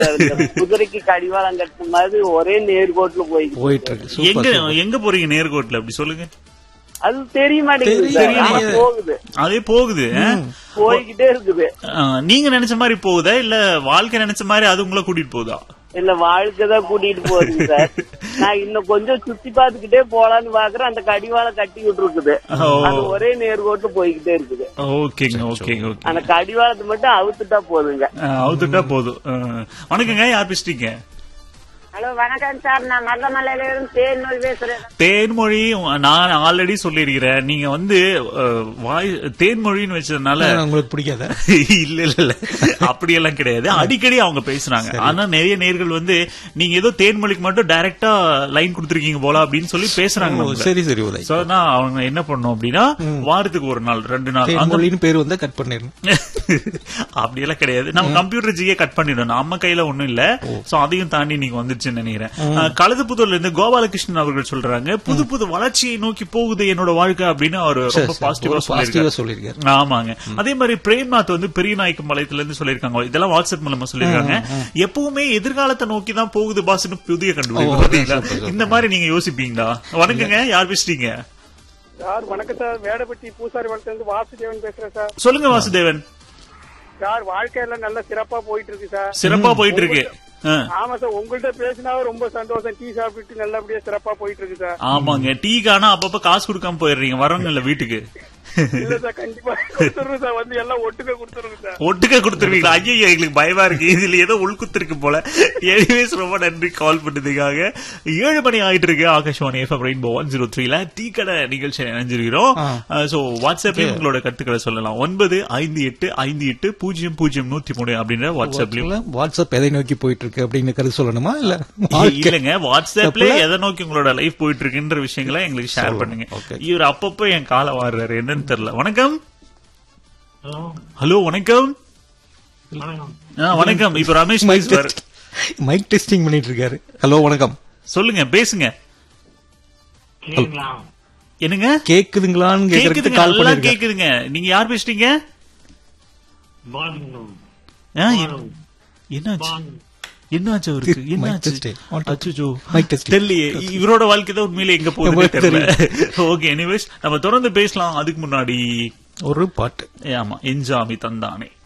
Sir இந்த குதிரைக்கு கடிவாளம் கட்டின மாதிரி ஒரே நேர்கோட்டுல போய்கிட்டு போயிட்டு இருக்கு சூப்பர் எங்க சூப்பர். எங்க போறீங்க நேர்கோட்ல அப்படி சொல்லுங்க அது தெரிய மாட்டேங்குது சார். தெரிய ஆனா மாட்டேங்குது. போகுது அதே போகுது போய்கிட்டே இருக்குது ஆ, நீங்க நினைச்ச மாதிரி போகுதா இல்ல வாழ்க்கை நினைச்ச மாதிரி அது உங்களை கூட்டிட்டு போகுதா இல்ல வாழ்க்கை தான் கூட்டிட்டு போகுது சார் நான் இன்னும் கொஞ்சம் சுத்தி பார்த்துக்கிட்டே போலான்னு பாக்குறேன் அந்த கடிவாளம் கட்டி விட்டு இருக்குது ஓ. அது ஒரே நேர்கோட்டு போய்கிட்டே இருக்குது ஓகேங்க ஓகேங்க ஓகே அந்த கடிவாளத்தை மட்டும் அவுத்துட்டா போதுங்க அவுத்துட்டா போதும் ஆ. வணக்கங்க யார் பேசுறீங்க ஹலோ வணக்கம் சார் நான் மருதமலையில இருந்து தேன்மொழி பேசுறேன் தேன்மொழி நான் ஆல்ரெடி சொல்லியிருக்கிறேன் நீங்க வந்து அஹ், வாய் தேன்மொழின்னு வச்சதுனால உங்களுக்கு பிடிக்காத இல்ல இல்ல இல்ல அப்படியெல்லாம் கிடையாது அடிக்கடி அவங்க பேசுறாங்க ஆனா நிறைய நேர்கள் வந்து நீங்க ஏதோ தேன்மொழிக்கு மட்டும் டைரக்டா லைன் கொடுத்துருக்கீங்க போல அப்படின்னு சொல்லி பேசுறாங்க ஓ, நம்மள. சரி சரி உதய் So, நான் அவங்க என்ன பண்ணோம் அப்படின்னா வாரத்துக்கு ஒரு நாள் ரெண்டு நாள் அந்த தேன்மொழின்னு பேர் வந்தா கட் பண்ணிடணும் அப்படியெல்லாம் கிடையாது நம்ம கம்ப்யூட்டர் ஜியே கட் பண்ணிடும் நம்ம கையில ஒண்ணும் இல்ல சோ அதையும் தாண்டி நீங்க வந்துருச்சுன்னு நினைக்கிறேன் அஹ், கழுதுபுத்தூர்ல இருந்து கோபாலகிருஷ்ணன் அவர்கள் சொல்றாங்க புது புது வளர்ச்சியை நோக்கி போகுது என்னோட வாழ்க்கை அப்படின்னு அவர் ரொம்ப பாசிட்டிவா பாசிட்டிவா சொல்லியிருக்காரு சொல்லியிருக்காரு ஆமாங்க அதே மாதிரி பிரேம்நாத் வந்து பெரிய நாய்க்கு மலையத்துல இருந்து சொல்லியிருக்காங்க இதெல்லாம் வாட்ஸ்அப் மூலமா சொல்லியிருக்காங்க எப்பவுமே எதிர்காலத்தை நோக்கி தான் போகுது பாஸ்னு புதிய ஓ, கண்டுபிடிப்பு பாத்தீங்களா? Super, super. இந்த மாதிரி நீங்க யோசிப்பீங்களா வணக்கங்க யார் பேசுறீங்க சார் வணக்கம் சார் வேடப்பட்டி பூசாரி வளத்துல இருந்து வாசுதேவன் பேசுறேன் சார் சொல்லுங்க வாசுதேவன் சார் வாழ்க்கையெல்லாம் நல்ல சிறப்பா போயிட்டு இருக்கு சார் சிறப்பா போயிட்டு இருக்கு ஆ. ஆமா சார் உங்கள்ட்ட பேசினாவே ரொம்ப சந்தோஷம் டீ சாப்பிட்டு நல்லபடியா சிறப்பா போயிட்டு இருக்கு சார் ஆமாங்க டீக்கானா அப்பப்ப காசு கொடுக்காம போயிடுறீங்க வரவங்க இல்ல வீட்டுக்கு இல்ல சார் கண்டிப்பா கொடுத்துருங்க சார் வந்து எல்லாம் ஒட்டுக்க கொடுத்துருங்க சார் ஒட்டுக்க கொடுத்துருவீங்களா ஐயோ எங்களுக்கு பயமா இருக்கு இதுல ஏதோ உள்குத்து போல எனிவேஸ் ரொம்ப நன்றி கால் பண்ணதுக்காக ஏழு மணி ஆயிட்டு இருக்கு Akashvani FM rainbow one zero த்ரீல டீ கடை நிகழ்ச்சியை நினைஞ்சிருக்கிறோம் சோ வாட்ஸ்அப்லயும் உங்களோட கருத்துக்களை சொல்லலாம் ஒன்பது ஐந்து எட்டு ஐந்து எட்டு பூஜ்ஜியம் பூஜ்ஜியம் நூத்தி மூணு அப்படின்ற வாட்ஸ்அப்லயும் வாட்ஸ்அப் எதை நோக்கி போயிட்டு இருக்கு அப்படின்னு கருத்து சொல்லணுமா இல்ல இல்லங்க வாட்ஸ்அப்ல எதை நோக்கி உங்களோட லைஃப் போயிட்டு இருக்குன்ற விஷயங்களை எங்களுக்கு ஷேர் பண்ணுங்க Okay. இவர் அப்பப்போ என் காலை வாடுறாரு என்னன்னு தெரியல வணக்கம் ஹலோ வணக்கம் ஆ, வணக்கம் இப்ப ரமேஷ் மைக் பேசுவாரு டெஸ்ட் மைக் டெஸ்டிங் பண்ணிட்டு இருக்காரு ஹலோ வணக்கம் சொல்லுங்க பேசுங்க என்னங்க கேக்குதுங்களான்னு கேக்குறதுக்கு கேக்குதுங்க கால் நல்லா பண்ணிருக்கேன் கேக்குதுங்க நீங்க யார் பேசுறீங்க ஆ, எ- என்னாச்சு என்னாச்சு அவருக்கு Mic என்னாச்சு test. அச்சோ Mic test. தெரியலையே இவரோட வாழ்க்கை தான் உண்மையிலே எங்க போகுதுன்னு தெரியல ஓகே எனிவேஸ் நம்ம தொடர்ந்து பேசலாம் அதுக்கு முன்னாடி ஒரு பாட்டு ஆமா என்ஜாமி தந்தானே